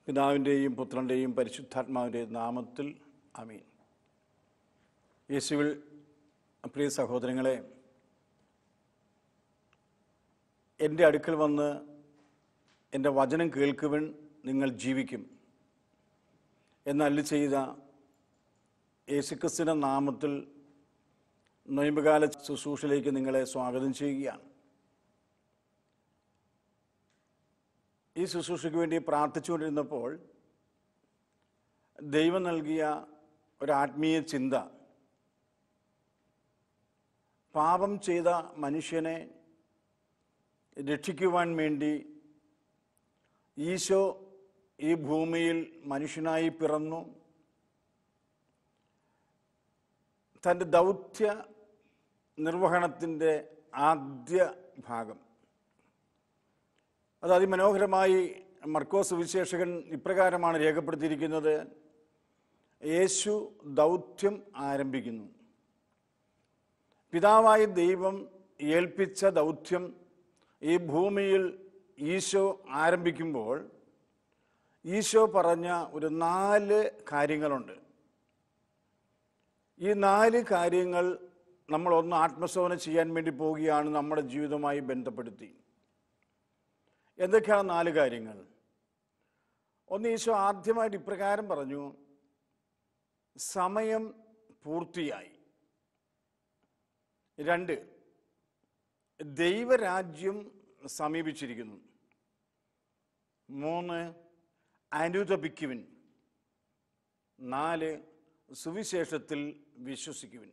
പിതാവിൻ്റെയും പുത്രൻ്റെയും പരിശുദ്ധാത്മാവിൻ്റെയും നാമത്തിൽ അമീൻ യേശുവിൽ പ്രിയ സഹോദരങ്ങളെ എൻ്റെ അടുക്കൽ വന്ന് എൻ്റെ വചനം കേൾക്കുവൻ നിങ്ങൾ ജീവിക്കും എന്നല്ലി ചെയ്ത യേശുക്രിസ്തുവിൻ്റെ നാമത്തിൽ നൊയമ്പുകാല ശുശ്രൂഷയിലേക്ക് നിങ്ങളെ സ്വാഗതം ചെയ്യുകയാണ് ഈ ശുശ്രൂഷയ്ക്ക് വേണ്ടി പ്രാർത്ഥിച്ചുകൊണ്ടിരുന്നപ്പോൾ ദൈവം നൽകിയ ഒരു ആത്മീയ ചിന്ത പാപം ചെയ്ത മനുഷ്യനെ രക്ഷിക്കുവാൻ വേണ്ടി ഈശോ ഈ ഭൂമിയിൽ മനുഷ്യനായി പിറന്നു തൻ്റെ ദൗത്യ നിർവഹണത്തിൻ്റെ ആദ്യ ഭാഗം അത് അതിമനോഹരമായി മർക്കോസ് വിശേഷകൻ ഇപ്രകാരമാണ് രേഖപ്പെടുത്തിയിരിക്കുന്നത് യേശു ദൗത്യം ആരംഭിക്കുന്നു പിതാവായ ദൈവം ഏൽപ്പിച്ച ദൗത്യം ഈ ഭൂമിയിൽ ഈശോ ആരംഭിക്കുമ്പോൾ ഈശോ പറഞ്ഞ ഒരു നാല് കാര്യങ്ങളുണ്ട് ഈ നാല് കാര്യങ്ങൾ നമ്മളൊന്ന് ആത്മശോധന ചെയ്യാൻ വേണ്ടി പോവുകയാണ് നമ്മുടെ ജീവിതവുമായി ബന്ധപ്പെടുത്തി എന്തൊക്കെയാണ് നാല് കാര്യങ്ങൾ ഒന്ന് ഈശോ ആദ്യമായിട്ട് ഇപ്രകാരം പറഞ്ഞു സമയം പൂർത്തിയായി രണ്ട് ദൈവരാജ്യം സമീപിച്ചിരിക്കുന്നു മൂന്ന് അനുതപിക്കുവിൻ നാല് സുവിശേഷത്തിൽ വിശ്വസിക്കുവിൻ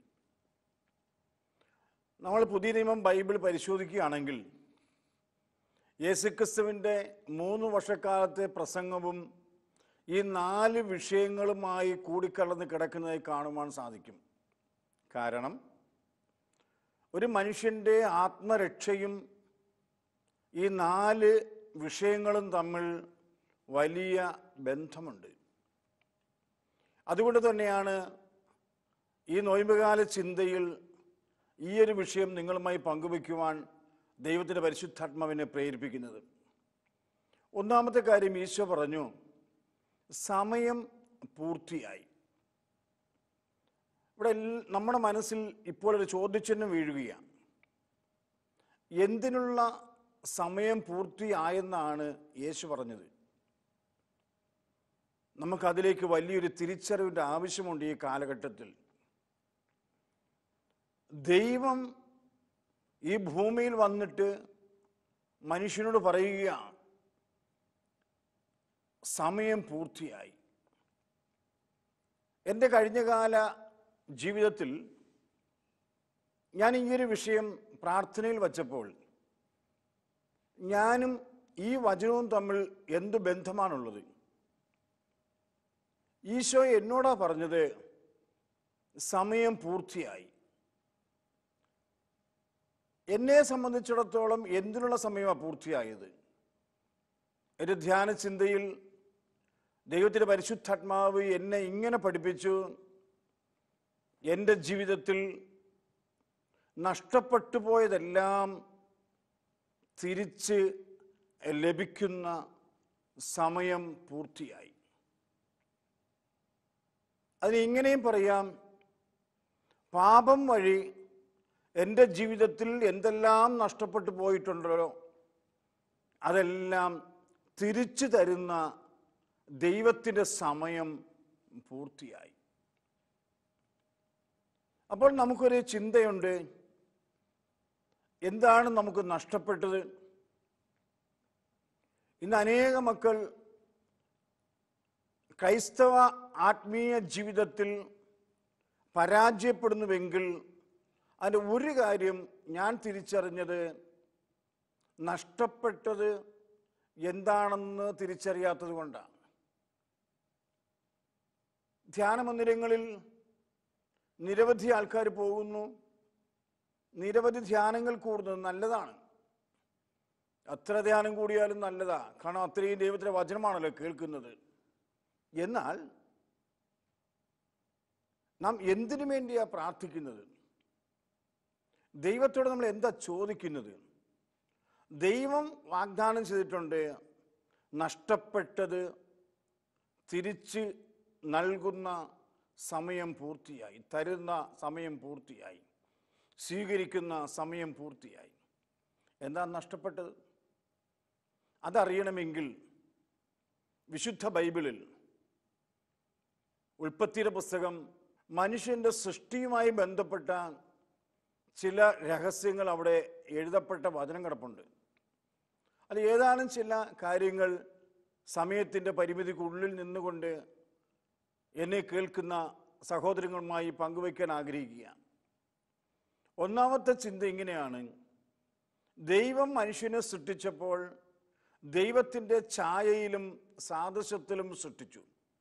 നമ്മൾ പുതിയ നിയമം ബൈബിൾ പരിശോധിക്കുകയാണെങ്കിൽ യേശുക്രിസ്തുവിൻ്റെ മൂന്ന് വർഷക്കാലത്തെ പ്രസംഗവും ഈ നാല് വിഷയങ്ങളുമായി കൂടിക്കലർന്ന് കിടക്കുന്നതായി കാണുവാൻ സാധിക്കും കാരണം ഒരു മനുഷ്യൻ്റെ ആത്മരക്ഷയും ഈ നാല് വിഷയങ്ങളും തമ്മിൽ വലിയ ബന്ധമുണ്ട് അതുകൊണ്ട് തന്നെയാണ് ഈ നോയമ്പുകാല ചിന്തയിൽ ഈ ഒരു വിഷയം നിങ്ങളുമായി പങ്കുവയ്ക്കുവാൻ ദൈവത്തിൻ്റെ പരിശുദ്ധാത്മാവിനെ പ്രേരിപ്പിക്കുന്നത് ഒന്നാമത്തെ കാര്യം ഈശോ പറഞ്ഞു സമയം പൂർത്തിയായി ഇവിടെ എൽ- നമ്മുടെ മനസ്സിൽ ഇപ്പോൾ ഒരു ചോദ്യചിഹ്നം വീഴുകയാണ് എന്തിനുള്ള സമയം പൂർത്തിയായെന്നാണ് യേശു പറഞ്ഞത് നമുക്കതിലേക്ക് വലിയൊരു തിരിച്ചറിവിൻ്റെ ആവശ്യമുണ്ട് ഈ കാലഘട്ടത്തിൽ ദൈവം ഈ ഭൂമിയിൽ വന്നിട്ട് മനുഷ്യനോട് പറയുകയാണ് സമയം പൂർത്തിയായി എൻ്റെ കഴിഞ്ഞകാല ജീവിതത്തിൽ ഞാൻ ഈ ഒരു വിഷയം പ്രാർത്ഥനയിൽ വച്ചപ്പോൾ ഞാനും ഈ വചനവും തമ്മിൽ എന്ത് ബന്ധമാണുള്ളത് ഈശോ എന്നോടാ പറഞ്ഞത് സമയം പൂർത്തിയായി എന്നെ സംബന്ധിച്ചിടത്തോളം എന്തിനുള്ള സമയമാണ് പൂർത്തിയായത് ഒരു ധ്യാന ചിന്തയിൽ ദൈവത്തിൻ്റെ പരിശുദ്ധാത്മാവ് എന്നെ ഇങ്ങനെ പഠിപ്പിച്ചു എൻ്റെ ജീവിതത്തിൽ നഷ്ടപ്പെട്ടു പോയതെല്ലാം തിരിച്ച് ലഭിക്കുന്ന സമയം പൂർത്തിയായി അതിന് ഇങ്ങനെയും പറയാം പാപം വഴി എൻ്റെ ജീവിതത്തിൽ എന്തെല്ലാം നഷ്ടപ്പെട്ടു പോയിട്ടുണ്ടല്ലോ അതെല്ലാം തിരിച്ചു തരുന്ന ദൈവത്തിൻ്റെ സമയം പൂർത്തിയായി അപ്പോൾ നമുക്കൊരു ചിന്തയുണ്ട് എന്താണ് നമുക്ക് നഷ്ടപ്പെട്ടത് ഇന്ന് അനേക മക്കൾ ക്രൈസ്തവ ആത്മീയ ജീവിതത്തിൽ പരാജയപ്പെടുന്നുവെങ്കിൽ അതിൻ്റെ ഒരു കാര്യം ഞാൻ തിരിച്ചറിഞ്ഞത് നഷ്ടപ്പെട്ടത് എന്താണെന്ന് തിരിച്ചറിയാത്തത് കൊണ്ടാണ് ധ്യാനമന്ദിരങ്ങളിൽ നിരവധി ആൾക്കാർ പോകുന്നു നിരവധി ധ്യാനങ്ങൾ കൂടുന്നത് നല്ലതാണ് അത്ര ധ്യാനം കൂടിയാലും നല്ലതാ കാരണം അത്രയും ദൈവത്തിൻ്റെ വചനമാണല്ലോ കേൾക്കുന്നത് എന്നാൽ നാം എന്തിനു വേണ്ടിയാ പ്രാർത്ഥിക്കുന്നത് ദൈവത്തോട് നമ്മൾ എന്താ ചോദിക്കുന്നത് ദൈവം വാഗ്ദാനം ചെയ്തിട്ടുണ്ട് നഷ്ടപ്പെട്ടത് തിരിച്ച് നൽകുന്ന സമയം പൂർത്തിയായി തരുന്ന സമയം പൂർത്തിയായി സ്വീകരിക്കുന്ന സമയം പൂർത്തിയായി എന്താ നഷ്ടപ്പെട്ടത് അതറിയണമെങ്കിൽ വിശുദ്ധ ബൈബിളിൽ ഉൽപ്പത്തിയുടെ പുസ്തകം മനുഷ്യൻ്റെ സൃഷ്ടിയുമായി ബന്ധപ്പെട്ട ചില രഹസ്യങ്ങൾ അവിടെ എഴുതപ്പെട്ട വചനം കിടപ്പുണ്ട് അത് ഏതാനും ചില കാര്യങ്ങൾ സമയത്തിൻ്റെ പരിമിതിക്കുള്ളിൽ നിന്നുകൊണ്ട് എന്നെ കേൾക്കുന്ന സഹോദരങ്ങളുമായി പങ്കുവയ്ക്കാൻ ആഗ്രഹിക്കുക ഒന്നാമത്തെ ചിന്ത ഇങ്ങനെയാണ് ദൈവം മനുഷ്യനെ സൃഷ്ടിച്ചപ്പോൾ ദൈവത്തിൻ്റെ ഛായയിലും സാദൃശ്യത്തിലും സൃഷ്ടിച്ചു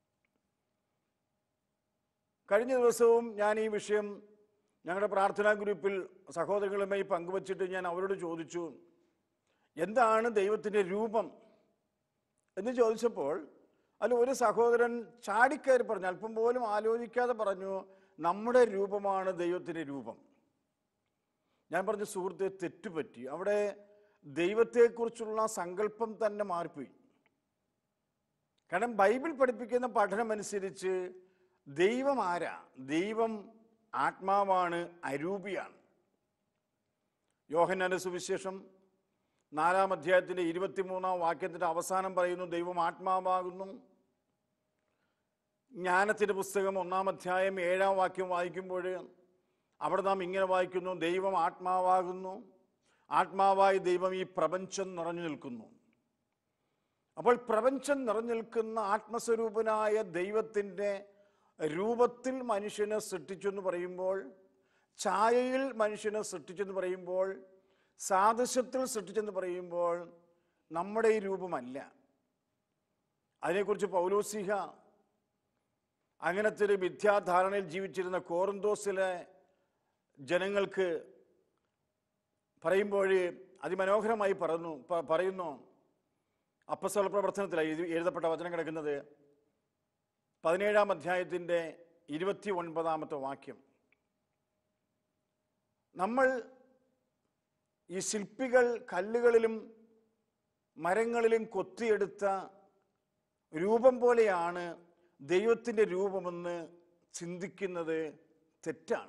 കഴിഞ്ഞ ദിവസവും ഞാൻ ഈ വിഷയം ഞങ്ങളുടെ പ്രാർത്ഥനാ ഗ്രൂപ്പിൽ സഹോദരങ്ങളുമായി പങ്കുവച്ചിട്ട് ഞാൻ അവരോട് ചോദിച്ചു എന്താണ് ദൈവത്തിൻ്റെ രൂപം എന്ന് ചോദിച്ചപ്പോൾ അതിൽ ഒരു സഹോദരൻ ചാടിക്കയറി പറഞ്ഞു അല്പം പോലും ആലോചിക്കാതെ പറഞ്ഞു നമ്മുടെ രൂപമാണ് ദൈവത്തിൻ്റെ രൂപം ഞാൻ പറഞ്ഞു സുഹൃത്തെ തെറ്റുപറ്റി അവിടെ ദൈവത്തെക്കുറിച്ചുള്ള സങ്കല്പം തന്നെ മാറിപ്പോയി കാരണം ബൈബിൾ പഠിപ്പിക്കുന്ന പഠനമനുസരിച്ച് ദൈവം ആരാ ദൈവം ആത്മാവാണ് അരൂപിയാണ് യോഹന്നാന്റെ സുവിശേഷം നാലാം അധ്യായത്തിന്റെ ഇരുപത്തിമൂന്നാം വാക്യത്തിന്റെ അവസാനം പറയുന്നു ദൈവം ആത്മാവാകുന്നു ജ്ഞാനത്തിന്റെ പുസ്തകം ഒന്നാം അധ്യായം ഏഴാം വാക്യം വായിക്കുമ്പോൾ അവിടെ നാം ഇങ്ങനെ വായിക്കുന്നു ദൈവം ആത്മാവാകുന്നു ആത്മാവായി ദൈവം ഈ പ്രപഞ്ചം നിറഞ്ഞു നിൽക്കുന്നു അപ്പോൾ പ്രപഞ്ചം നിറഞ്ഞു നിൽക്കുന്ന ആത്മസ്വരൂപനായ ദൈവത്തിൻ്റെ രൂപത്തിൽ മനുഷ്യനെ സൃഷ്ടിച്ചു എന്ന് പറയുമ്പോൾ ഛായയിൽ മനുഷ്യനെ സൃഷ്ടിച്ചെന്ന് പറയുമ്പോൾ സാദൃശ്യത്തിൽ സൃഷ്ടിച്ചെന്ന് പറയുമ്പോൾ നമ്മുടെ ഈ രൂപമല്ല അതിനെക്കുറിച്ച് പൗലോസിഹ അങ്ങനത്തെ ഒരു മിഥ്യാധാരണയിൽ ജീവിച്ചിരുന്ന കോറിന്തോസിലെ ജനങ്ങൾക്ക് പറയുമ്പോൾ അതിമനോഹരമായി പറഞ്ഞു പ- പറയുന്നു അപ്പസ്വല പ്രവർത്തനത്തിലായി ഇത് എഴുതപ്പെട്ട വചനം കിടക്കുന്നത് പതിനേഴാം അധ്യായത്തിൻ്റെ ഇരുപത്തി ഒൻപതാമത്തെ വാക്യം നമ്മൾ ഈ ശില്പികൾ കല്ലുകളിലും മരങ്ങളിലും കൊത്തിയെടുത്ത രൂപം പോലെയാണ് ദൈവത്തിൻ്റെ രൂപമെന്ന് ചിന്തിക്കുന്നത് തെറ്റാണ്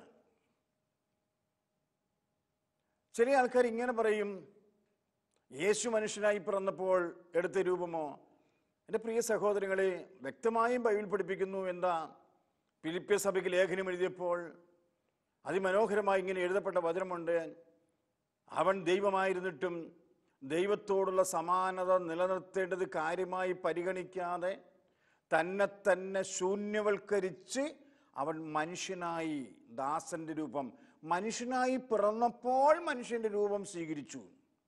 ചില ആൾക്കാർ ഇങ്ങനെ പറയും യേശു മനുഷ്യനായി പിറന്നപ്പോൾ എടുത്ത രൂപമോ എൻ്റെ പ്രിയ സഹോദരങ്ങളെ വ്യക്തമായും ബൈബിൾ പഠിപ്പിക്കുന്നു എന്താ ഫിലിപ്പിയ സഭയ്ക്ക് ലേഖനം എഴുതിയപ്പോൾ അതിമനോഹരമായി ഇങ്ങനെ എഴുതപ്പെട്ട വചനമുണ്ട് അവൻ ദൈവമായിരുന്നിട്ടും ദൈവത്തോടുള്ള സമാനത നിലനിർത്തേണ്ടത് കാര്യമായി പരിഗണിക്കാതെ തന്നെ തന്നെ ശൂന്യവൽക്കരിച്ച് അവൻ മനുഷ്യനായി ദാസന്റെ രൂപം മനുഷ്യനായി പിറന്നപ്പോൾ മനുഷ്യന്റെ രൂപം സ്വീകരിച്ചു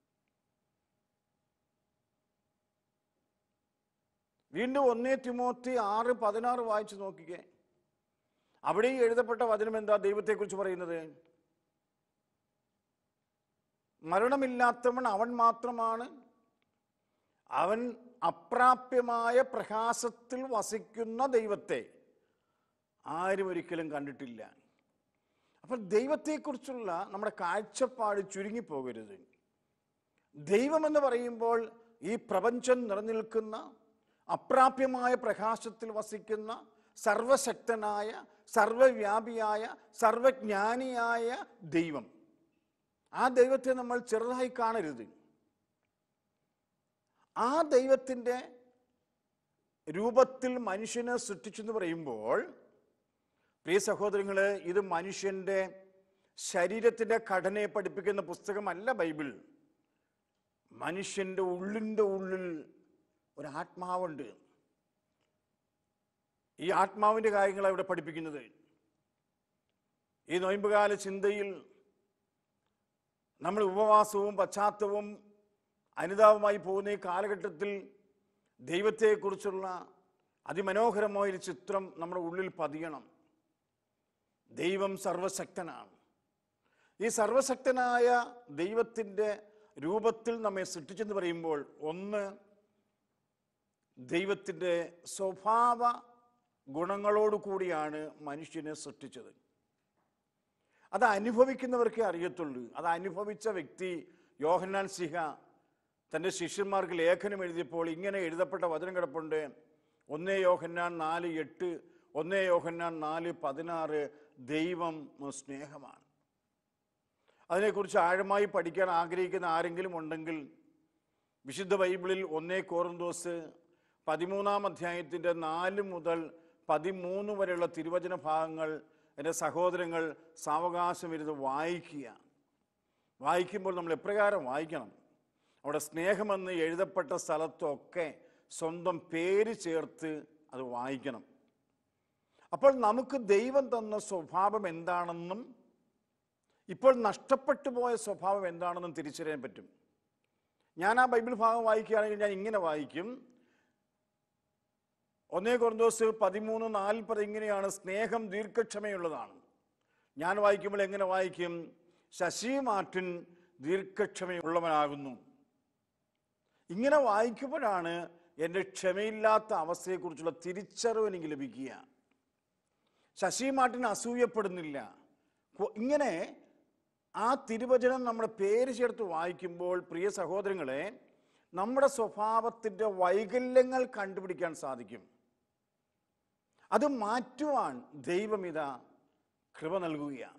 വീണ്ടും ഒന്നേ തിമോത്തി ആറ് പതിനാറ് വായിച്ചു നോക്കിക്കേ അവിടെ ഈ എഴുതപ്പെട്ട വചനം എന്താ ദൈവത്തെക്കുറിച്ച് പറയുന്നത് മരണമില്ലാത്തവൻ അവൻ മാത്രമാണ് അവൻ അപ്രാപ്യമായ പ്രകാശത്തിൽ വസിക്കുന്ന ദൈവത്തെ ആരും ഒരിക്കലും കണ്ടിട്ടില്ല അപ്പം ദൈവത്തെക്കുറിച്ചുള്ള നമ്മുടെ കാഴ്ചപ്പാട് ചുരുങ്ങിപ്പോകരുത് ദൈവമെന്ന് പറയുമ്പോൾ ഈ പ്രപഞ്ചം നിറഞ്ഞിൽക്കുന്ന അപ്രാപ്യമായ പ്രകാശത്തിൽ വസിക്കുന്ന സർവശക്തനായ സർവവ്യാപിയായ സർവജ്ഞാനിയായ ദൈവം ആ ദൈവത്തെ നമ്മൾ ചെറുതായി കാണരുത് ആ ദൈവത്തിൻ്റെ രൂപത്തിൽ മനുഷ്യനെ സൃഷ്ടിച്ചെന്ന് പറയുമ്പോൾ പ്രിയ സഹോദരങ്ങളെ ഇത് മനുഷ്യൻ്റെ ശരീരത്തിൻ്റെ ഘടനയെ പഠിപ്പിക്കുന്ന പുസ്തകമല്ല ബൈബിൾ മനുഷ്യൻ്റെ ഉള്ളിൻ്റെ ഉള്ളിൽ ഒരു ആത്മാവുണ്ട് ഈ ആത്മാവിൻ്റെ കാര്യങ്ങളാണ് ഇവിടെ പഠിപ്പിക്കുന്നത് ഈ നൊയമ്പുകാല ചിന്തയിൽ നമ്മൾ ഉപവാസവും പശ്ചാത്തലവും അനുതാപമായി പോകുന്ന ഈ കാലഘട്ടത്തിൽ ദൈവത്തെക്കുറിച്ചുള്ള അതിമനോഹരമായൊരു ചിത്രം നമ്മുടെ ഉള്ളിൽ പതിയണം ദൈവം സർവശക്തനാണ് ഈ സർവശക്തനായ ദൈവത്തിൻ്റെ രൂപത്തിൽ നമ്മെ സൃഷ്ടിച്ചെന്ന് പറയുമ്പോൾ ഒന്ന് ദൈവത്തിൻ്റെ സ്വഭാവ ഗുണങ്ങളോട് കൂടിയാണ് മനുഷ്യനെ സൃഷ്ടിച്ചത് അത് അനുഭവിക്കുന്നവർക്കേ അറിയത്തുള്ളൂ അത് അനുഭവിച്ച വ്യക്തി യോഹന്നാൻ സിഹ തൻ്റെ ശിഷ്യന്മാർക്ക് ലേഖനം എഴുതിയപ്പോൾ ഇങ്ങനെ എഴുതപ്പെട്ട വചനം കിടപ്പുണ്ട് ഒന്നേ യോഹന്നാൻ നാല് എട്ട് ഒന്നേ യോഹന്നാൻ നാല് പതിനാറ് ദൈവം സ്നേഹമാണ് അതിനെക്കുറിച്ച് ആഴമായി പഠിക്കാൻ ആഗ്രഹിക്കുന്ന ആരെങ്കിലും ഉണ്ടെങ്കിൽ വിശുദ്ധ ബൈബിളിൽ ഒന്നേ കോറിന്തോസ് പതിമൂന്നാം അധ്യായത്തിൻ്റെ നാല് മുതൽ പതിമൂന്ന് വരെയുള്ള തിരുവചന ഭാഗങ്ങൾ എൻ്റെ സഹോദരങ്ങൾ സാവകാശം ഇരുന്ന് വായിക്കുക വായിക്കുമ്പോൾ നമ്മൾ എപ്രകാരം വായിക്കണം അവിടെ സ്നേഹമെന്ന് എഴുതപ്പെട്ട സ്ഥലത്തൊക്കെ സ്വന്തം പേര് ചേർത്ത് അത് വായിക്കണം അപ്പോൾ നമുക്ക് ദൈവം തന്ന സ്വഭാവം എന്താണെന്നും ഇപ്പോൾ നഷ്ടപ്പെട്ടു പോയ സ്വഭാവം എന്താണെന്നും തിരിച്ചറിയാൻ പറ്റും ഞാൻ ആ ബൈബിൾ ഭാഗം വായിക്കുകയാണെങ്കിൽ ഞാൻ ഇങ്ങനെ വായിക്കും ഒന്നേ കൊറന്തോസ് പതിമൂന്ന് നാൽപ്പത് ഇങ്ങനെയാണ് സ്നേഹം ദീർഘക്ഷമയുള്ളതാണ് ഞാൻ വായിക്കുമ്പോൾ എങ്ങനെ വായിക്കും ശശി മാർട്ടിൻ ദീർഘക്ഷമയുള്ളവനാകുന്നു ഇങ്ങനെ വായിക്കുമ്പോഴാണ് എൻ്റെ ക്ഷമയില്ലാത്ത അവസ്ഥയെക്കുറിച്ചുള്ള തിരിച്ചറിവ് എനിക്ക് ലഭിക്കുക ശശി മാർട്ടിൻ അസൂയപ്പെടുന്നില്ല കു- ഇങ്ങനെ ആ തിരുവചനം നമ്മുടെ പേര് ചേർത്ത് വായിക്കുമ്പോൾ പ്രിയ സഹോദരങ്ങളെ നമ്മുടെ സ്വഭാവത്തിൻ്റെ വൈകല്യങ്ങൾ കണ്ടുപിടിക്കാൻ സാധിക്കും അത് മാറ്റുവാൻ ദൈവമിത കൃപ നൽകുകയാണ്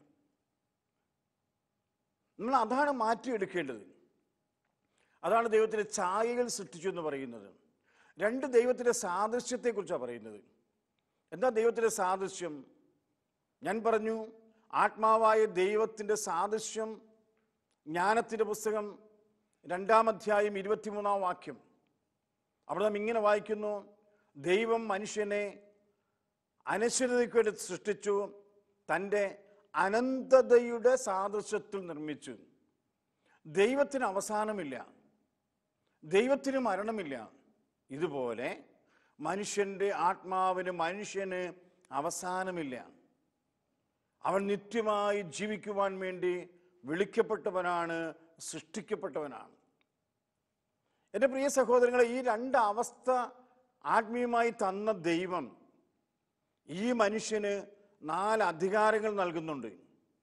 നമ്മൾ അതാണ് മാറ്റിയെടുക്കേണ്ടത് അതാണ് ദൈവത്തിൻ്റെ ഛായകൾ സൃഷ്ടിച്ചു എന്ന് പറയുന്നത് രണ്ട് ദൈവത്തിൻ്റെ സാദൃശ്യത്തെക്കുറിച്ചാണ് പറയുന്നത് എന്താ ദൈവത്തിൻ്റെ സാദൃശ്യം ഞാൻ പറഞ്ഞു ആത്മാവായ ദൈവത്തിൻ്റെ സാദൃശ്യം ജ്ഞാനത്തിൻ്റെ പുസ്തകം രണ്ടാം അധ്യായം ഇരുപത്തിമൂന്നാം വാക്യം അവിടെ നാം ഇങ്ങനെ വായിക്കുന്നു ദൈവം മനുഷ്യനെ അനശ്വരതയ്ക്ക് വേണ്ടി സൃഷ്ടിച്ചു തൻ്റെ അനന്തതയുടെ സാദൃശ്യത്തിൽ നിർമ്മിച്ചു ദൈവത്തിന് അവസാനമില്ല ദൈവത്തിന് മരണമില്ല ഇതുപോലെ മനുഷ്യൻ്റെ ആത്മാവിന് മനുഷ്യന് അവസാനമില്ല അവൻ നിത്യമായി ജീവിക്കുവാൻ വേണ്ടി വിളിക്കപ്പെട്ടവനാണ് സൃഷ്ടിക്കപ്പെട്ടവനാണ് എൻ്റെ പ്രിയ സഹോദരങ്ങളെ ഈ രണ്ട് അവസ്ഥ ആത്മീയമായി തന്ന ദൈവം ഈ മനുഷ്യന് നാല് അധികാരങ്ങൾ നൽകുന്നുണ്ട്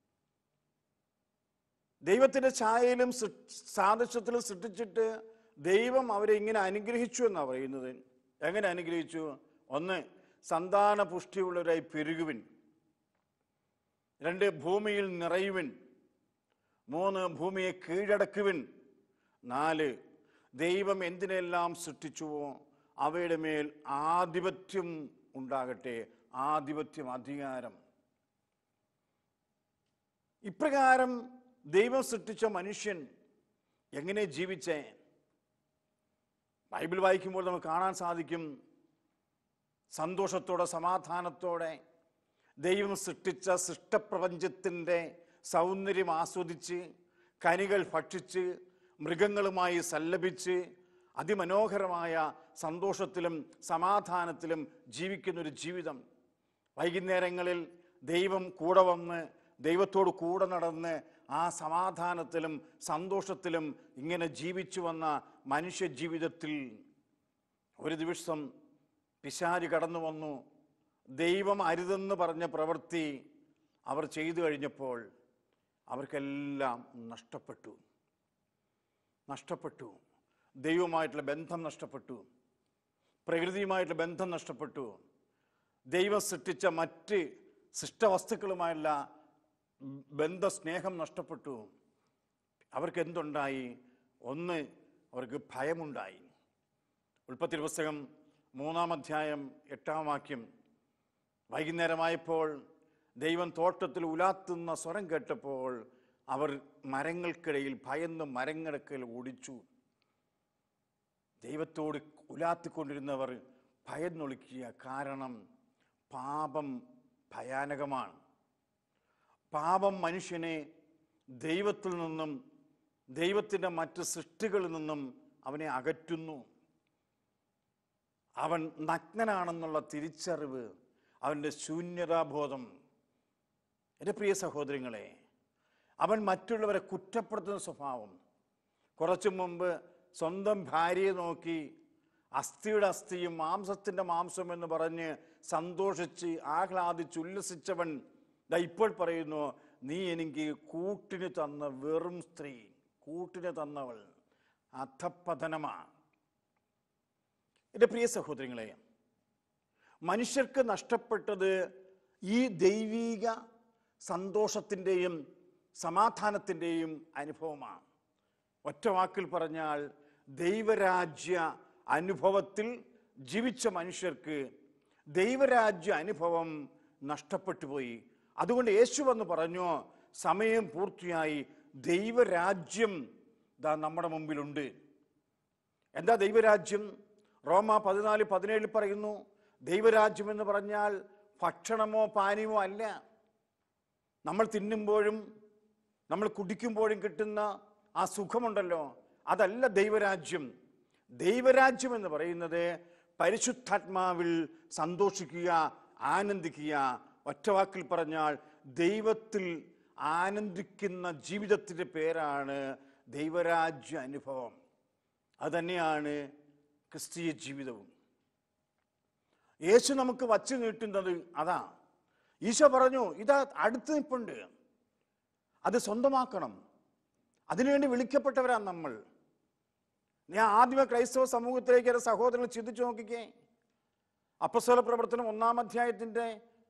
ദൈവത്തിൻ്റെ ഛായയിലും സൃ- സാദൃശ്യത്തിലും സൃഷ്ടിച്ചിട്ട് ദൈവം അവരെ ഇങ്ങനെ അനുഗ്രഹിച്ചു എന്നാണ് പറയുന്നത് എങ്ങനെ അനുഗ്രഹിച്ചു ഒന്ന് സന്താന പുഷ്ടിയുള്ളവരായി പെരുകുവിൻ രണ്ട് ഭൂമിയിൽ നിറയുവിൻ മൂന്ന് ഭൂമിയെ കീഴടക്കുവിൻ നാല് ദൈവം എന്തിനെല്ലാം സൃഷ്ടിച്ചുവോ അവയുടെ മേൽ ആധിപത്യം ഉണ്ടാകട്ടെ ആധിപത്യം അധികാരം ഇപ്രകാരം ദൈവം സൃഷ്ടിച്ച മനുഷ്യൻ എങ്ങനെ ജീവിച്ചേ ബൈബിൾ വായിക്കുമ്പോൾ നമുക്ക് കാണാൻ സാധിക്കും സന്തോഷത്തോടെ സമാധാനത്തോടെ ദൈവം സൃഷ്ടിച്ച സൃഷ്ടപ്രപഞ്ചത്തിൻ്റെ സൗന്ദര്യം ആസ്വദിച്ച് കനികൾ ഭക്ഷിച്ച് മൃഗങ്ങളുമായി സല്ലപിച്ച് അതിമനോഹരമായ സന്തോഷത്തിലും സമാധാനത്തിലും ജീവിക്കുന്ന ഒരു ജീവിതം വൈകുന്നേരങ്ങളിൽ ദൈവം കൂടെ വന്ന് ദൈവത്തോട് കൂടെ നടന്ന് ആ സമാധാനത്തിലും സന്തോഷത്തിലും ഇങ്ങനെ ജീവിച്ചു വന്ന മനുഷ്യ ജീവിതത്തിൽ ഒരു ദിവസം പിശാര് കടന്നു വന്നു ദൈവം അരുതെന്ന് പറഞ്ഞ പ്രവൃത്തി അവർ ചെയ്തു കഴിഞ്ഞപ്പോൾ അവർക്കെല്ലാം നഷ്ടപ്പെട്ടു നഷ്ടപ്പെട്ടു ദൈവമായിട്ടുള്ള ബന്ധം നഷ്ടപ്പെട്ടു പ്രകൃതിയുമായിട്ടുള്ള ബന്ധം നഷ്ടപ്പെട്ടു ദൈവം സൃഷ്ടിച്ച മറ്റ് സൃഷ്ടവസ്തുക്കളുമായുള്ള ബന്ധ സ്നേഹം നഷ്ടപ്പെട്ടു അവർക്ക് എന്തുണ്ടായി ഒന്ന് അവർക്ക് ഭയമുണ്ടായി ഉൽപ്പത്തി പുസ്തകം മൂന്നാം അധ്യായം എട്ടാം വാക്യം വൈകുന്നേരമായപ്പോൾ ദൈവം തോട്ടത്തിൽ ഉലാത്തുന്ന സ്വരം കേട്ടപ്പോൾ അവർ മരങ്ങൾക്കിടയിൽ ഭയന്ന് മരങ്ങൾക്കിടയിൽ ഓടിച്ചു ദൈവത്തോട് ഉലാത്തിക്കൊണ്ടിരുന്നവർ ഭയന്നൊളിക്കുക കാരണം പാപം ഭയാനകമാണ് പാപം മനുഷ്യനെ ദൈവത്തിൽ നിന്നും ദൈവത്തിൻ്റെ മറ്റ് സൃഷ്ടികളിൽ നിന്നും അവനെ അകറ്റുന്നു അവൻ നഗ്നനാണെന്നുള്ള തിരിച്ചറിവ് അവൻ്റെ ശൂന്യതാബോധം എൻ്റെ പ്രിയ സഹോദരങ്ങളെ അവൻ മറ്റുള്ളവരെ കുറ്റപ്പെടുത്തുന്ന സ്വഭാവം കുറച്ചു മുമ്പ് സ്വന്തം ഭാര്യയെ നോക്കി അസ്ഥിയുടെ അസ്ഥിയും മാംസത്തിൻ്റെ മാംസം എന്ന് പറഞ്ഞ് സന്തോഷിച്ച് ആഹ്ലാദിച്ച് ഉല്ലസിച്ചവൻ ദാ ഇപ്പോൾ പറയുന്നു നീ എനിക്ക് കൂട്ടിന് തന്ന വെറും സ്ത്രീ കൂട്ടിന് തന്നവൾ അധപ്പതനമാണ് എൻ്റെ പ്രിയ സഹോദരങ്ങളെ മനുഷ്യർക്ക് നഷ്ടപ്പെട്ടത് ഈ ദൈവീക സന്തോഷത്തിൻ്റെയും സമാധാനത്തിൻ്റെയും അനുഭവമാണ് ഒറ്റ വാക്കിൽ പറഞ്ഞാൽ ദൈവരാജ്യ അനുഭവത്തിൽ ജീവിച്ച മനുഷ്യർക്ക് ദൈവരാജ്യ അനുഭവം നഷ്ടപ്പെട്ടു പോയി അതുകൊണ്ട് യേശു വന്ന് പറഞ്ഞു സമയം പൂർത്തിയായി ദൈവരാജ്യം ദാ നമ്മുടെ മുമ്പിലുണ്ട് എന്താ ദൈവരാജ്യം റോമ പതിനാല് പതിനേഴിൽ പറയുന്നു ദൈവരാജ്യം എന്ന് പറഞ്ഞാൽ ഭക്ഷണമോ പാനീയമോ അല്ല നമ്മൾ തിന്നുമ്പോഴും നമ്മൾ കുടിക്കുമ്പോഴും കിട്ടുന്ന ആ സുഖമുണ്ടല്ലോ അതല്ല ദൈവരാജ്യം ദൈവരാജ്യം എന്ന് പറയുന്നത് പരിശുദ്ധാത്മാവിൽ സന്തോഷിക്കുക ആനന്ദിക്കുക ഒറ്റവാക്കിൽ പറഞ്ഞാൽ ദൈവത്തിൽ ആനന്ദിക്കുന്ന ജീവിതത്തിൻ്റെ പേരാണ് ദൈവരാജ്യ അനുഭവം അതുതന്നെയാണ് ക്രിസ്തീയ ജീവിതവും യേശു നമുക്ക് വച്ചു നീട്ടുന്നത് അതാ ഈശോ പറഞ്ഞു ഇതാ അടുത്ത് നിൽപ്പുണ്ട് അത് സ്വന്തമാക്കണം അതിനുവേണ്ടി വിളിക്കപ്പെട്ടവരാണ് നമ്മൾ ഞാൻ ആദ്യമേ ക്രൈസ്തവ സമൂഹത്തിലേക്ക് എൻ്റെ സഹോദരങ്ങൾ ചിന്തിച്ചു നോക്കിക്കേ അപ്പസ്വല പ്രവർത്തനം ഒന്നാം അധ്യായത്തിൻ്റെ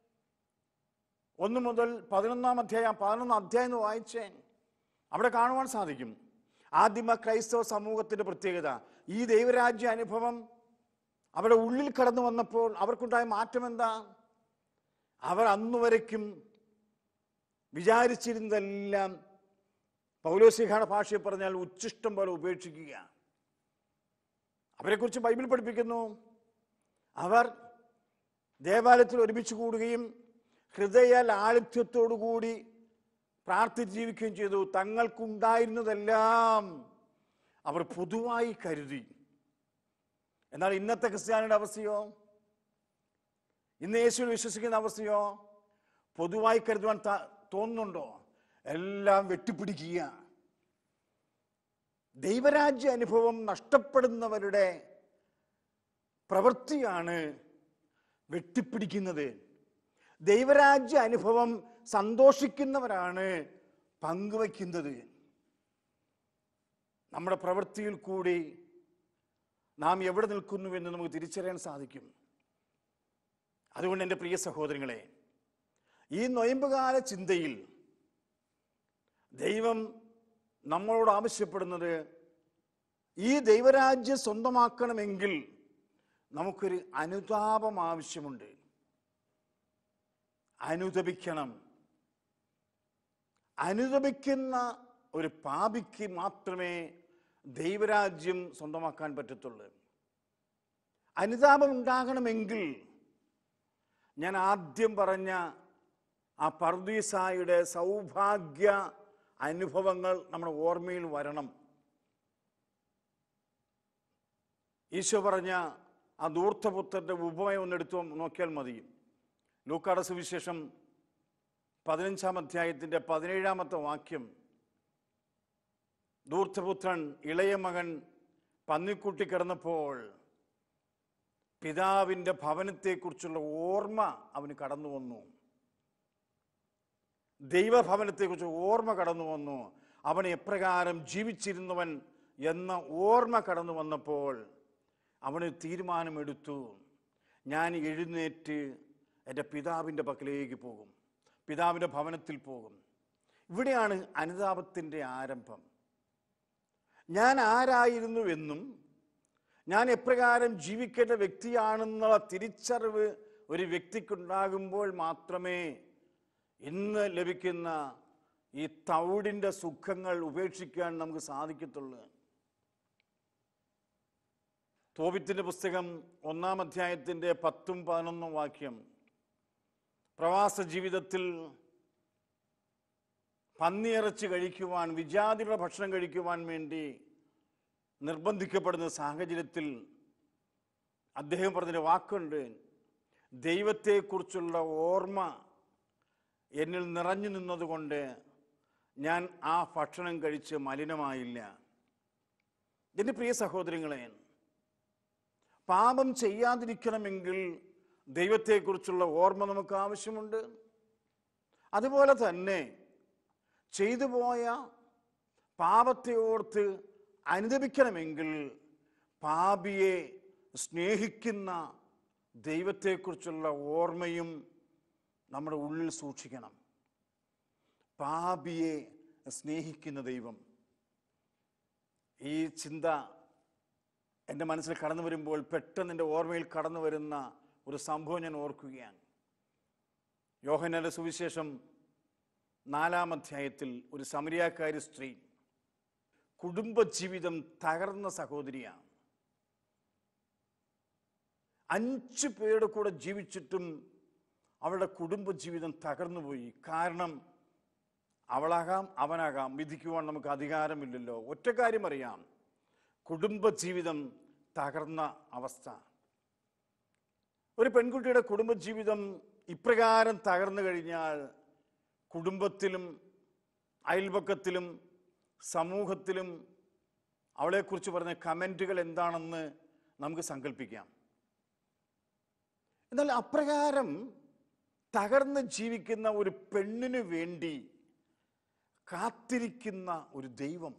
ഒന്ന് മുതൽ പതിനൊന്നാം അധ്യായം പതിനൊന്നാം അധ്യായം എന്ന് വായിച്ചേ അവിടെ കാണുവാൻ സാധിക്കും ആദിമ ക്രൈസ്തവ സമൂഹത്തിൻ്റെ പ്രത്യേകത ഈ ദൈവരാജ്യ അനുഭവം അവിടെ ഉള്ളിൽ കടന്നു വന്നപ്പോൾ അവർക്കുണ്ടായ മാറ്റം എന്താ അവർ അന്നുവരയ്ക്കും വിചാരിച്ചിരുന്നതെല്ലാം പൗലോസിഹാണ ഭാഷയിൽ പറഞ്ഞാൽ ഉച്ഛിഷ്ടം പോലെ ഉപേക്ഷിക്കുക അവരെക്കുറിച്ച് ബൈബിൾ പഠിപ്പിക്കുന്നു അവർ ദേവാലയത്തിൽ ഒരുമിച്ച് കൂടുകയും ഹൃദയ ലാളിത്യത്തോടുകൂടി പ്രാർത്ഥിച്ച് ജീവിക്കുകയും ചെയ്തു തങ്ങൾക്കുണ്ടായിരുന്നതെല്ലാം അവർ പൊതുവായി കരുതി എന്നാൽ ഇന്നത്തെ ക്രിസ്ത്യാനിയുടെ അവസ്ഥയോ ഇന്ന് യേശുവിൽ വിശ്വസിക്കുന്ന അവസ്ഥയോ പൊതുവായി കരുതുവാൻ ത- തോന്നുന്നുണ്ടോ എല്ലാം വെട്ടിപ്പിടിക്കുക ദൈവരാജ്യ അനുഭവം നഷ്ടപ്പെടുന്നവരുടെ പ്രവൃത്തിയാണ് വെട്ടിപ്പിടിക്കുന്നത് ദൈവരാജ്യ അനുഭവം സന്തോഷിക്കുന്നവരാണ് പങ്കുവയ്ക്കുന്നത് നമ്മുടെ പ്രവൃത്തിയിൽ കൂടി നാം എവിടെ നിൽക്കുന്നുവെന്ന് നമുക്ക് തിരിച്ചറിയാൻ സാധിക്കും അതുകൊണ്ട് എൻ്റെ പ്രിയ സഹോദരങ്ങളെ ഈ നൊയമ്പുകാല ചിന്തയിൽ ദൈവം നമ്മളോട് ആവശ്യപ്പെടുന്നത് ഈ ദൈവരാജ്യം സ്വന്തമാക്കണമെങ്കിൽ നമുക്കൊരു അനുതാപം ആവശ്യമുണ്ട് അനുതപിക്കണം അനുതപിക്കുന്ന ഒരു പാപിക്ക് മാത്രമേ ദൈവരാജ്യം സ്വന്തമാക്കാൻ പറ്റത്തുള്ളൂ അനുതാപം ഉണ്ടാകണമെങ്കിൽ ഞാൻ ആദ്യം പറഞ്ഞ ആ പർദീസായുടെ സൗഭാഗ്യ അനുഭവങ്ങൾ നമ്മുടെ ഓർമ്മയിൽ വരണം ഈശോ പറഞ്ഞ ആ ദൂർത്തപുത്രന്റെ ഉപമയം ഒന്നെടുത്ത് നോക്കിയാൽ മതി ലൂക്കാട സുവിശേഷം പതിനഞ്ചാം അധ്യായത്തിൻ്റെ പതിനേഴാമത്തെ വാക്യം ദൂർത്തപുത്രൻ ഇളയ മകൻ പന്നിക്കുട്ടി കിടന്നപ്പോൾ പിതാവിൻ്റെ ഭവനത്തെക്കുറിച്ചുള്ള ഓർമ്മ അവന് കടന്നു വന്നു ദൈവഭവനത്തെക്കുറിച്ച് ഓർമ്മ കടന്നു വന്നു അവൻ എപ്രകാരം ജീവിച്ചിരുന്നവൻ എന്ന ഓർമ്മ കടന്നു വന്നപ്പോൾ അവന് തീരുമാനമെടുത്തു ഞാൻ എഴുന്നേറ്റ് എൻ്റെ പിതാവിൻ്റെ പക്കലേക്ക് പോകും പിതാവിൻ്റെ ഭവനത്തിൽ പോകും ഇവിടെയാണ് അനുതാപത്തിൻ്റെ ആരംഭം ഞാൻ ആരായിരുന്നുവെന്നും ഞാൻ എപ്രകാരം ജീവിക്കേണ്ട വ്യക്തിയാണെന്നുള്ള തിരിച്ചറിവ് ഒരു വ്യക്തിക്കുണ്ടാകുമ്പോൾ മാത്രമേ ഇന്ന് ലഭിക്കുന്ന ഈ തൗടിൻ്റെ സുഖങ്ങൾ ഉപേക്ഷിക്കാൻ നമുക്ക് സാധിക്കത്തുള്ളൂ തോപിത്തിൻ്റെ പുസ്തകം ഒന്നാം അധ്യായത്തിൻ്റെ പത്തും പതിനൊന്നും വാക്യം പ്രവാസ ജീവിതത്തിൽ പന്നിയിറച്ചി കഴിക്കുവാൻ വിജാതിയുടെ ഭക്ഷണം കഴിക്കുവാൻ വേണ്ടി നിർബന്ധിക്കപ്പെടുന്ന സാഹചര്യത്തിൽ അദ്ദേഹം പറഞ്ഞൊരു വാക്കുണ്ട് ദൈവത്തെക്കുറിച്ചുള്ള ഓർമ്മ എന്നിൽ നിറഞ്ഞു നിന്നതുകൊണ്ട് ഞാൻ ആ ഭക്ഷണം കഴിച്ച് മലിനമായില്ല എൻ്റെ പ്രിയ സഹോദരങ്ങളെ പാപം ചെയ്യാതിരിക്കണമെങ്കിൽ ദൈവത്തെക്കുറിച്ചുള്ള ഓർമ്മ നമുക്ക് ആവശ്യമുണ്ട് അതുപോലെ തന്നെ ചെയ്തു പോയ പാപത്തെ ഓർത്ത് അനുദപിക്കണമെങ്കിൽ പാപിയെ സ്നേഹിക്കുന്ന ദൈവത്തെക്കുറിച്ചുള്ള ഓർമ്മയും നമ്മുടെ ഉള്ളിൽ സൂക്ഷിക്കണം പാപിയെ സ്നേഹിക്കുന്ന ദൈവം ഈ ചിന്ത എൻ്റെ മനസ്സിൽ കടന്നു വരുമ്പോൾ പെട്ടെന്ന് എൻ്റെ ഓർമ്മയിൽ കടന്നു വരുന്ന ഒരു സംഭവം ഞാൻ ഓർക്കുകയാണ് യോഹനന്റെ സുവിശേഷം നാലാം അധ്യായത്തിൽ ഒരു സമരിയാക്കാരി സ്ത്രീ കുടുംബജീവിതം തകർന്ന സഹോദരിയാണ് അഞ്ച് പേരുടെ കൂടെ ജീവിച്ചിട്ടും അവളുടെ കുടുംബജീവിതം തകർന്നുപോയി കാരണം അവളാകാം അവനാകാം വിധിക്കുവാൻ നമുക്ക് അധികാരമില്ലല്ലോ ഒറ്റ കാര്യം അറിയാം കുടുംബജീവിതം തകർന്ന അവസ്ഥ ഒരു പെൺകുട്ടിയുടെ കുടുംബജീവിതം ഇപ്രകാരം തകർന്നു കഴിഞ്ഞാൽ കുടുംബത്തിലും അയൽപക്കത്തിലും സമൂഹത്തിലും അവളെക്കുറിച്ച് പറഞ്ഞ കമൻറ്റുകൾ എന്താണെന്ന് നമുക്ക് സങ്കല്പിക്കാം എന്നാൽ അപ്രകാരം തകർന്ന് ജീവിക്കുന്ന ഒരു പെണ്ണിന് വേണ്ടി കാത്തിരിക്കുന്ന ഒരു ദൈവം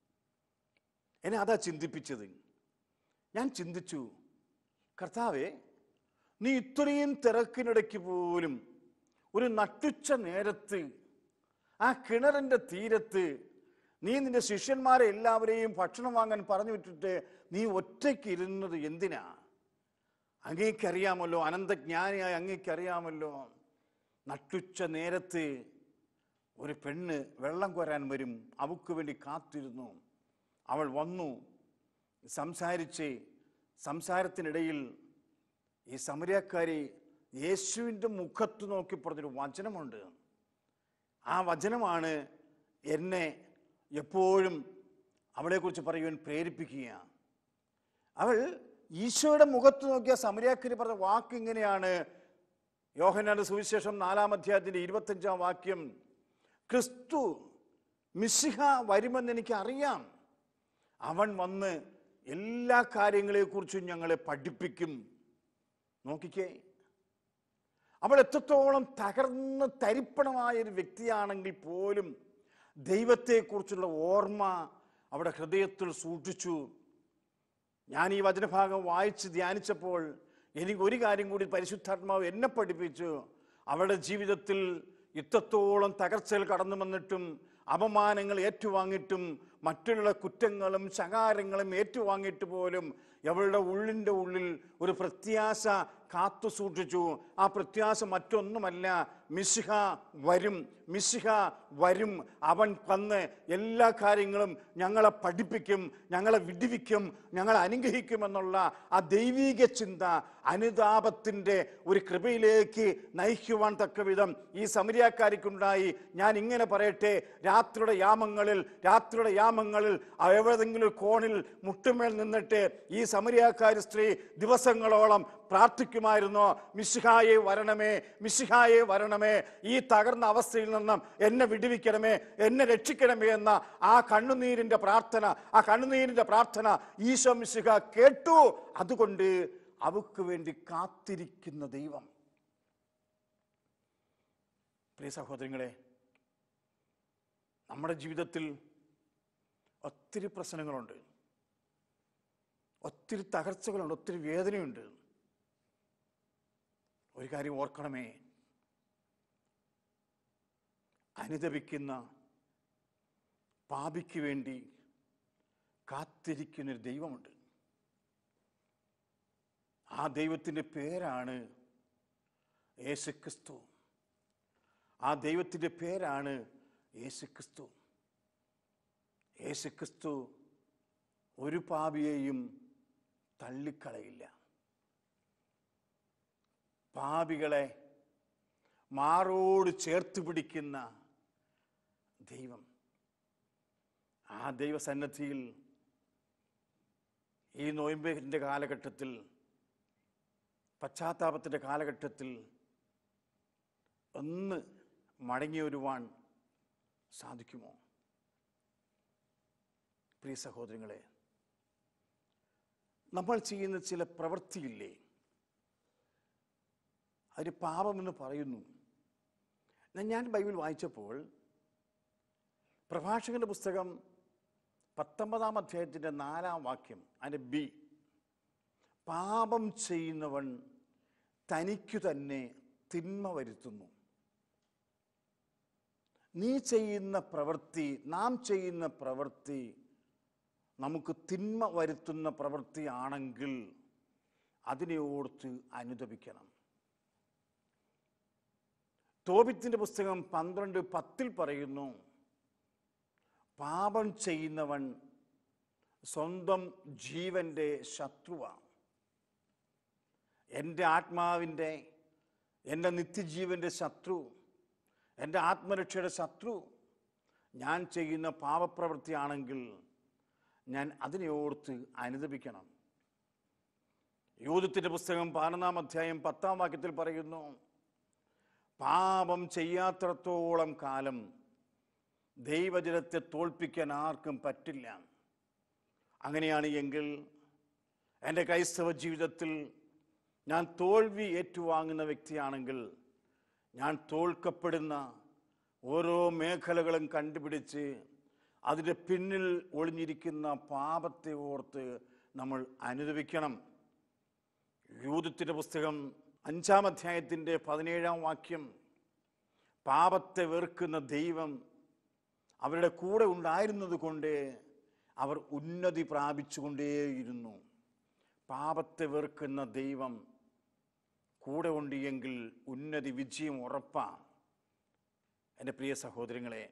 എന്നെ അതാ ചിന്തിപ്പിച്ചത് ഞാൻ ചിന്തിച്ചു കർത്താവെ നീ ഇത്രയും തിരക്കിനിടയ്ക്ക് പോലും ഒരു നട്ടുച്ച നേരത്ത് ആ കിണറിൻ്റെ തീരത്ത് നീ നിന്റെ ശിഷ്യന്മാരെ എല്ലാവരെയും ഭക്ഷണം വാങ്ങാൻ പറഞ്ഞു വിട്ടിട്ട് നീ ഒറ്റയ്ക്ക് ഇരുന്നത് എന്തിനാ അങ്ങേക്കറിയാമല്ലോ അനന്തജ്ഞാനിയായ അങ്ങേക്കറിയാമല്ലോ നട്ടുച്ച നേരത്ത് ഒരു പെണ്ണ് വെള്ളം കോരാൻ വരും അവൾക്ക് വേണ്ടി കാത്തിരുന്നു അവൾ വന്നു സംസാരിച്ച് സംസാരത്തിനിടയിൽ ഈ സമരക്കാരി യേശുവിൻ്റെ മുഖത്ത് നോക്കി പറഞ്ഞൊരു വചനമുണ്ട് ആ വചനമാണ് എന്നെ എപ്പോഴും അവളെക്കുറിച്ച് പറയുവാൻ പ്രേരിപ്പിക്കുക അവൾ ഈശോയുടെ മുഖത്ത് നോക്കിയ സമരക്കാരി പറഞ്ഞ വാക്ക് ഇങ്ങനെയാണ് യോഹനാന്റെ സുവിശേഷം നാലാം അധ്യായത്തിന്റെ ഇരുപത്തഞ്ചാം വാക്യം ക്രിസ്തു മിശിഹ വരുമെന്ന് എനിക്ക് അറിയാം അവൻ വന്ന് എല്ലാ കാര്യങ്ങളെക്കുറിച്ചും ഞങ്ങളെ പഠിപ്പിക്കും നോക്കിക്കേ അവൾ എത്രത്തോളം തകർന്ന് തരിപ്പണമായ ഒരു വ്യക്തിയാണെങ്കിൽ പോലും ദൈവത്തെക്കുറിച്ചുള്ള ഓർമ്മ അവിടെ ഹൃദയത്തിൽ സൂക്ഷിച്ചു ഞാൻ ഈ വചനഭാഗം വായിച്ച് ധ്യാനിച്ചപ്പോൾ എനിക്ക് ഒരു കാര്യം കൂടി പരിശുദ്ധാത്മാവ് എന്നെ പഠിപ്പിച്ചു അവളുടെ ജീവിതത്തിൽ ഇത്രത്തോളം തകർച്ചകൾ കടന്നു വന്നിട്ടും അപമാനങ്ങൾ ഏറ്റുവാങ്ങിയിട്ടും മറ്റുള്ള കുറ്റങ്ങളും ശകാരങ്ങളും ഏറ്റുവാങ്ങിയിട്ട് പോലും അവളുടെ ഉള്ളിൻ്റെ ഉള്ളിൽ ഒരു പ്രത്യാശ കാത്തു സൂക്ഷിച്ചു ആ പ്രത്യാശ മറ്റൊന്നുമല്ല മിശിഹ വരും മിശിഹ വരും അവൻ വന്ന് എല്ലാ കാര്യങ്ങളും ഞങ്ങളെ പഠിപ്പിക്കും ഞങ്ങളെ വിടിവിക്കും ഞങ്ങളെ അനുഗ്രഹിക്കുമെന്നുള്ള ആ ദൈവീക ചിന്ത അനുതാപത്തിൻ്റെ ഒരു കൃപയിലേക്ക് നയിക്കുവാൻ തക്ക വിധം ഈ സമരിയാക്കാരിക്കുണ്ടായി ഞാൻ ഇങ്ങനെ പറയട്ടെ രാത്രിയുടെ യാമങ്ങളിൽ രാത്രിയുടെ യാമങ്ങളിൽ എവിടെതെങ്കിലും ഒരു കോണിൽ മുട്ടുമേൽ നിന്നിട്ട് ഈ സമരിയാക്കാരി സ്ത്രീ ദിവസങ്ങളോളം പ്രാർത്ഥിക്കുമായിരുന്നു മിശിഹായെ വരണമേ മിശിഹായെ വരണമേ ഈ തകർന്ന അവസ്ഥയിൽ നിന്നും എന്നെ വിടുവിക്കണമേ എന്നെ രക്ഷിക്കണമേ എന്ന ആ കണ്ണുനീരിന്റെ പ്രാർത്ഥന ആ കണ്ണുനീരിന്റെ പ്രാർത്ഥന ഈശോ മിശിഹ കേട്ടു അതുകൊണ്ട് അവക്ക് വേണ്ടി കാത്തിരിക്കുന്ന ദൈവം പ്രിയ സഹോദരങ്ങളെ നമ്മുടെ ജീവിതത്തിൽ ഒത്തിരി പ്രശ്നങ്ങളുണ്ട് ഒത്തിരി തകർച്ചകളുണ്ട് ഒത്തിരി വേദനയുണ്ട് ഒരു കാര്യം ഓർക്കണമേ അനുദപിക്കുന്ന പാപിക്ക് വേണ്ടി കാത്തിരിക്കുന്നൊരു ദൈവമുണ്ട് ആ ദൈവത്തിൻ്റെ പേരാണ് യേശുക്രിസ്തു ആ ദൈവത്തിൻ്റെ പേരാണ് യേശുക്രിസ്തു യേശുക്രിസ്തു ഒരു പാപിയെയും തള്ളിക്കളയില്ല പാപികളെ മാറോട് ചേർത്ത് പിടിക്കുന്ന ദൈവം ആ ദൈവസന്നദ്ധിയിൽ ഈ നോയമ്പിൻ്റെ കാലഘട്ടത്തിൽ പശ്ചാത്താപത്തിൻ്റെ കാലഘട്ടത്തിൽ ഒന്ന് മടങ്ങി വരുവാൻ സാധിക്കുമോ പ്രിയ സഹോദരങ്ങളെ നമ്മൾ ചെയ്യുന്ന ചില പ്രവൃത്തിയില്ലേ അതിന് പാപമെന്ന് പറയുന്നു എന്നാൽ ഞാൻ ബൈബിൾ വായിച്ചപ്പോൾ പ്രഭാഷകന്റെ പുസ്തകം പത്തൊമ്പതാം അധ്യായത്തിൻ്റെ നാലാം വാക്യം അതിൻ്റെ ബി പാപം ചെയ്യുന്നവൻ തനിക്കു തന്നെ തിന്മ വരുത്തുന്നു നീ ചെയ്യുന്ന പ്രവൃത്തി നാം ചെയ്യുന്ന പ്രവൃത്തി നമുക്ക് തിന്മ വരുത്തുന്ന പ്രവൃത്തിയാണെങ്കിൽ അതിനെ ഓർത്ത് അനുദപിക്കണം തോപിത്തിൻ്റെ പുസ്തകം പന്ത്രണ്ട് പത്തിൽ പറയുന്നു പാപം ചെയ്യുന്നവൻ സ്വന്തം ജീവൻ്റെ ശത്രുവാണ് എൻ്റെ ആത്മാവിൻ്റെ എൻ്റെ നിത്യജീവൻ്റെ ശത്രു എൻ്റെ ആത്മരക്ഷയുടെ ശത്രു ഞാൻ ചെയ്യുന്ന പാപപ്രവൃത്തിയാണെങ്കിൽ ഞാൻ അതിനെ ഓർത്ത് അനുദപിക്കണം യൂതത്തിൻ്റെ പുസ്തകം പതിനൊന്നാം അധ്യായം പത്താം വാക്യത്തിൽ പറയുന്നു പാപം ചെയ്യാത്രത്തോളം കാലം ദൈവജനത്തെ തോൽപ്പിക്കാൻ ആർക്കും പറ്റില്ല അങ്ങനെയാണ് എങ്കിൽ എൻ്റെ ക്രൈസ്തവ ജീവിതത്തിൽ ഞാൻ തോൽവി ഏറ്റുവാങ്ങുന്ന വ്യക്തിയാണെങ്കിൽ ഞാൻ തോൽക്കപ്പെടുന്ന ഓരോ മേഖലകളും കണ്ടുപിടിച്ച് അതിൻ്റെ പിന്നിൽ ഒളിഞ്ഞിരിക്കുന്ന പാപത്തെ ഓർത്ത് നമ്മൾ അനുദവിക്കണം യൂതത്തിൻ്റെ പുസ്തകം അഞ്ചാം അധ്യായത്തിൻ്റെ പതിനേഴാം വാക്യം പാപത്തെ വെറുക്കുന്ന ദൈവം അവരുടെ കൂടെ ഉണ്ടായിരുന്നത് കൊണ്ട് അവർ ഉന്നതി പ്രാപിച്ചുകൊണ്ടേയിരുന്നു പാപത്തെ വെറുക്കുന്ന ദൈവം കൂടെ ഉണ്ട് എങ്കിൽ ഉന്നതി വിജയം ഉറപ്പാണ് എൻ്റെ പ്രിയ സഹോദരങ്ങളെ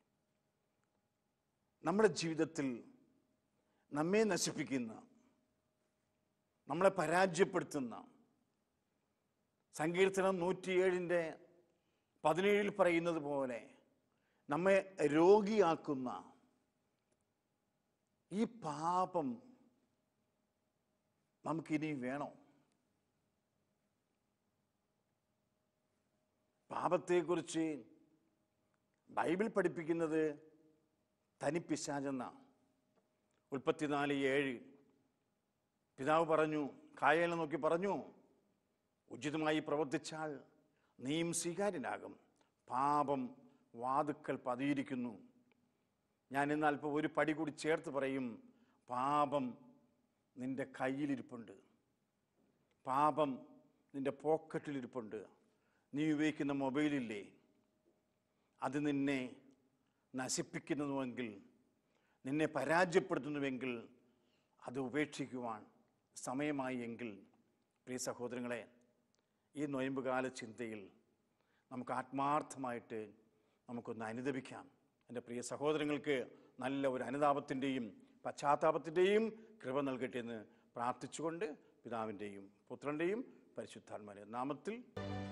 നമ്മുടെ ജീവിതത്തിൽ നമ്മെ നശിപ്പിക്കുന്ന നമ്മളെ പരാജയപ്പെടുത്തുന്ന സങ്കീർത്തനം നൂറ്റിയേഴിൻ്റെ പതിനേഴിൽ പറയുന്നത് പോലെ നമ്മെ രോഗിയാക്കുന്ന ഈ പാപം നമുക്കിനി വേണോ പാപത്തെക്കുറിച്ച് ബൈബിൾ പഠിപ്പിക്കുന്നത് തനിപ്പിശാചെന്ന ഉൽപ്പത്തിനാല് ഏഴ് പിതാവ് പറഞ്ഞു കായലിനെ നോക്കി പറഞ്ഞു ഉചിതമായി പ്രവർത്തിച്ചാൽ നീയും സ്വീകാര്യനാകും പാപം വാതുക്കൽ പതിയിരിക്കുന്നു ഞാൻ ഇന്ന് അല്പം ഒരു പടി കൂടി ചേർത്ത് പറയും പാപം നിന്റെ കയ്യിലിരിപ്പുണ്ട് പാപം നിന്റെ പോക്കറ്റിലിരിപ്പുണ്ട് നീ ഉപയോഗിക്കുന്ന മൊബൈലില്ലേ അത് നിന്നെ നശിപ്പിക്കുന്നുവെങ്കിൽ നിന്നെ പരാജയപ്പെടുത്തുന്നുവെങ്കിൽ അത് ഉപേക്ഷിക്കുവാൻ സമയമായി എങ്കിൽ പ്രിയ സഹോദരങ്ങളെ ഈ നൊയമ്പുകാല ചിന്തയിൽ നമുക്ക് ആത്മാർത്ഥമായിട്ട് നമുക്കൊന്ന് അനുദപിക്കാം എൻ്റെ പ്രിയ സഹോദരങ്ങൾക്ക് നല്ല ഒരു അനുതാപത്തിൻ്റെയും പശ്ചാത്താപത്തിൻ്റെയും കൃപ നൽകട്ടെ എന്ന് പ്രാർത്ഥിച്ചുകൊണ്ട് പിതാവിൻ്റെയും പുത്രൻ്റെയും പരിശുദ്ധാത്മാവിൻ്റെ നാമത്തിൽ